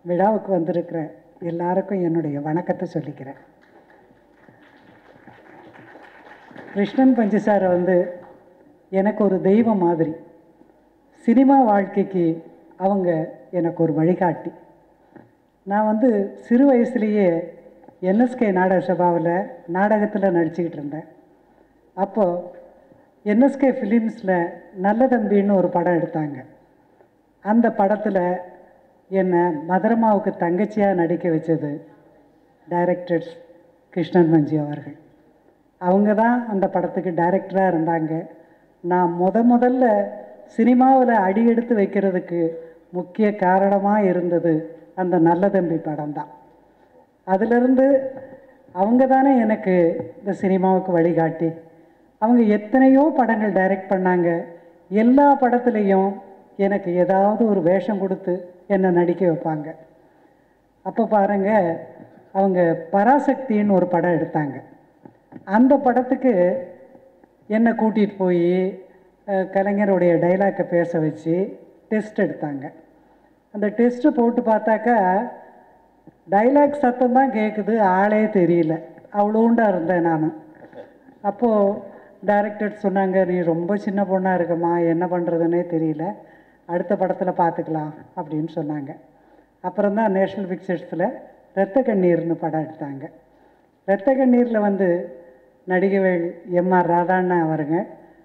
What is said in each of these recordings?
விழாவுக்கு வந்திருக்கிற எல்லாருக்கும் என்னுடைய வணக்கத்தை சொல்லிக்கிறேன் கிருஷ்ணன் பஞ்சு சார் வந்து எனக்கு ஒரு தெய்வம் மாதிரி சினிமா வாழ்க்கைக்கு அவங்க எனக்கு ஒரு வழிகாட்டி நான் வந்து சிறு வயசுலேயே என்எஸ்கே நாடக சபாவில் நாடகத்தில் நடிச்சுக்கிட்டு இருந்தேன் அப்போது என்எஸ்கே ஃபிலிம்ஸில் நல்ல தம்பின்னு ஒரு படம் எடுத்தாங்க அந்த படத்தில் என்னை மதுரமாவுக்கு தங்கச்சியாக நடிக்க வச்சது டைரக்டர் கிருஷ்ணன் மஞ்சி அவர்கள் அவங்க தான் அந்த படத்துக்கு டைரக்டராக இருந்தாங்க நான் முத முதல்ல சினிமாவில் அடி எடுத்து வைக்கிறதுக்கு முக்கிய காரணமாக இருந்தது அந்த நல்ல தம்பி படம் தான் அதிலிருந்து அவங்க தானே எனக்கு இந்த சினிமாவுக்கு வழிகாட்டி அவங்க எத்தனையோ படங்கள் டைரக்ட் பண்ணாங்க எல்லா படத்துலேயும் எனக்கு ஏதாவது ஒரு வேஷம் கொடுத்து என்னை நடிக்க வைப்பாங்க அப்போ பாருங்க அவங்க பராசக்தின்னு ஒரு படம் எடுத்தாங்க அந்த படத்துக்கு என்னை கூட்டிகிட்டு போய் அஹ், கலைஞருடைய டைலாக்கை பேச வச்சு டெஸ்ட் எடுத்தாங்க அந்த டெஸ்ட்டு போட்டு பார்த்தாக்கா டைலாக் சத்தம் தான் கேட்குது ஆளே தெரியல அவ்வளோண்டா இருந்தேன் நான் அப்போது டைரக்டர் சொன்னாங்க நீ ரொம்ப சின்ன பொண்ணாக இருக்கம்மா என்ன பண்ணுறதுன்னே தெரியல அடுத்த படத்தில் பார்த்துக்கலாம் அப்படின்னு சொன்னாங்க அப்புறம் தான் நேஷ்னல் பிக்சர்ஸில் ரத்த கண்ணீர்னு படம் எடுத்தாங்க ரத்த கண்ணீரில் வந்து நடிகவேள் எம்ஆர் ராதாண்ணா அவருங்க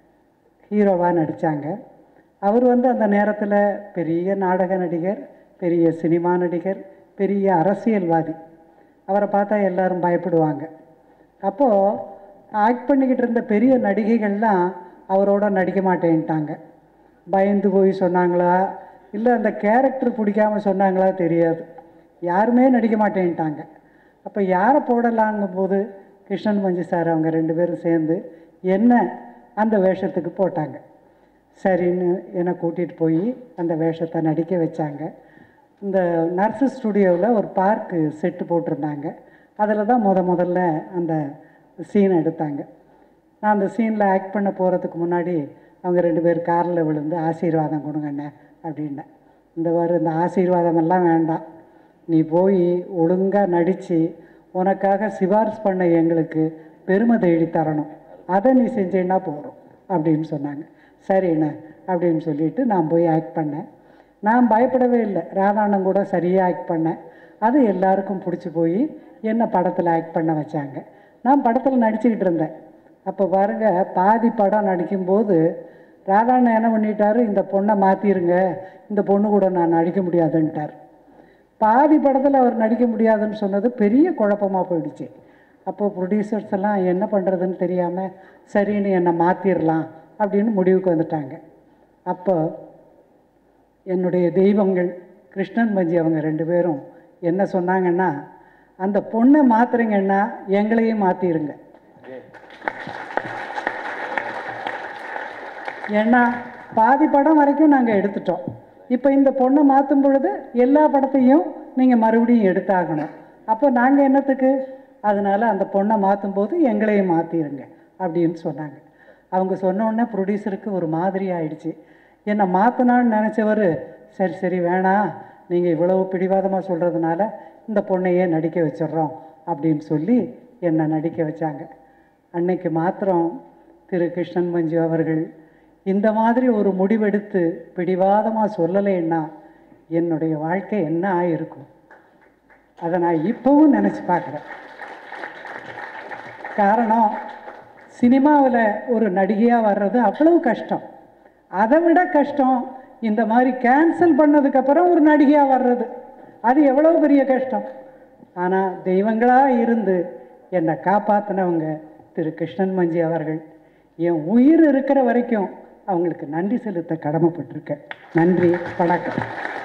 ஹீரோவாக நடித்தாங்க அவர் வந்து அந்த நேரத்தில் பெரிய நாடக நடிகர் பெரிய சினிமா நடிகர் பெரிய அரசியல்வாதி அவரை பார்த்தா எல்லாரும் பயப்படுவாங்க அப்போது ஆக்ட் பண்ணிக்கிட்டு இருந்த பெரிய நடிகைகள்லாம் அவரோட நடிக்க மாட்டேன்ட்டாங்க பயந்து போய் சொன்னாங்களா இல்லை அந்த கேரக்டர் பிடிக்காம சொன்னாங்களா தெரியாது யாருமே நடிக்க மாட்டேன்ட்டாங்க அப்போ யாரை போடலாங்கும் போது கிருஷ்ணன் மஞ்சி சார் அவங்க ரெண்டு பேரும் சேர்ந்து என்ன அந்த வேஷத்துக்கு போட்டாங்க சரின்னு என்னை கூட்டிகிட்டு போய் அந்த வேஷத்தை நடிக்க வச்சாங்க இந்த நர்ஸு ஸ்டுடியோவில் ஒரு பார்க்கு செட்டு போட்டிருந்தாங்க அதில் தான் முத முதல்ல அந்த சீன் எடுத்தாங்க நான் அந்த சீனில் ஆக்ட் பண்ண போகிறதுக்கு முன்னாடி அவங்க ரெண்டு பேர் காரில் விழுந்து ஆசீர்வாதம் கொடுங்கண்ணே அப்படின்னேன் இந்த வாரு இந்த ஆசீர்வாதம் எல்லாம் வேண்டாம் நீ போய் ஒழுங்காக நடித்து உனக்காக சிபாரிசு பண்ண எங்களுக்கு பெருமை தேடி தரணும் அதை நீ செஞ்சேன்னா போகிறோம் அப்படின்னு சொன்னாங்க சரிண்ணே அப்படின்னு சொல்லிட்டு நான் போய் ஆக்ட் பண்ணேன் நான் பயப்படவே இல்லை ராதாண்ணன் கூட சரியாக ஆக்ட் பண்ணேன் அது எல்லாருக்கும் பிடிச்சி போய் என்னை படத்தில் ஆக்ட் பண்ண வச்சாங்க நான் படத்தில் நடிச்சுக்கிட்டு இருந்தேன் அப்போ பாருங்க பாதி படம் நடிக்கும்போது ராதாண்ணன் என்ன பண்ணிட்டாரு இந்த பொண்ணை மாற்றிருங்க இந்த பொண்ணு கூட நான் நடிக்க முடியாதுன்ட்டார் பாதி படத்தில் அவர் நடிக்க முடியாதுன்னு சொன்னது பெரிய குழப்பமாக போயிடுச்சு அப்போது ப்ரொடியூசர்ஸ் எல்லாம் என்ன பண்ணுறதுன்னு தெரியாமல் சரின்னு என்னை மாற்றிடலாம் அப்படின்னு முடிவுக்கு வந்துட்டாங்க அப்போ என்னுடைய தெய்வங்கள் கிருஷ்ணன் மஞ்சி அவங்க ரெண்டு பேரும் என்ன சொன்னாங்கன்னா அந்த பொண்ணை மாத்துறீங்கன்னா எங்களையும் மாற்றிருங்க ஏன்னா பாதி படம் வரைக்கும் நாங்கள் எடுத்துட்டோம் இப்போ இந்த பொண்ணை மாற்றும் பொழுது எல்லா படத்தையும் நீங்கள் மறுபடியும் எடுத்தாகணும் அப்போ நாங்கள் என்னத்துக்கு அதனால அந்த பொண்ணை மாற்றும் போது எங்களையும் மாற்றிருங்க அப்படின்னு சொன்னாங்க அவங்க சொன்ன உடனே ப்ரொடியூசருக்கு ஒரு மாதிரி ஆயிடுச்சு என்னை மாற்றினான்னு நினச்சவர் சரி சரி வேணாம் நீங்கள் இவ்வளவு பிடிவாதமாக சொல்கிறதுனால இந்த பொண்ணையே நடிக்க வச்சிடுறோம் அப்படின்னு சொல்லி என்னை நடிக்க வச்சாங்க அன்னைக்கு மாத்திரம் திரு கிருஷ்ணன் மஞ்சு அவர்கள் இந்த மாதிரி ஒரு முடிவெடுத்து பிடிவாதமாக சொல்லலைன்னா என்னுடைய வாழ்க்கை என்ன ஆயிருக்கும் அதை நான் இப்போவும் நினச்சி பார்க்குறேன் காரணம் சினிமாவில் ஒரு நடிகையாக வர்றது அவ்வளவு கஷ்டம் அதை விட கஷ்டம் இந்த மாதிரி கேன்சல் பண்ணதுக்கப்புறம் ஒரு நடிகையாக வர்றது அது எவ்வளோ பெரிய கஷ்டம் ஆனால் தெய்வங்களாக இருந்து என்னை காப்பாற்றினவங்க திரு கிருஷ்ணன் மஞ்சி அவர்கள் என் உயிர் இருக்கிற வரைக்கும் அவங்களுக்கு நன்றி செலுத்த கடமைப்பட்டிருக்கேன் நன்றி வணக்கம்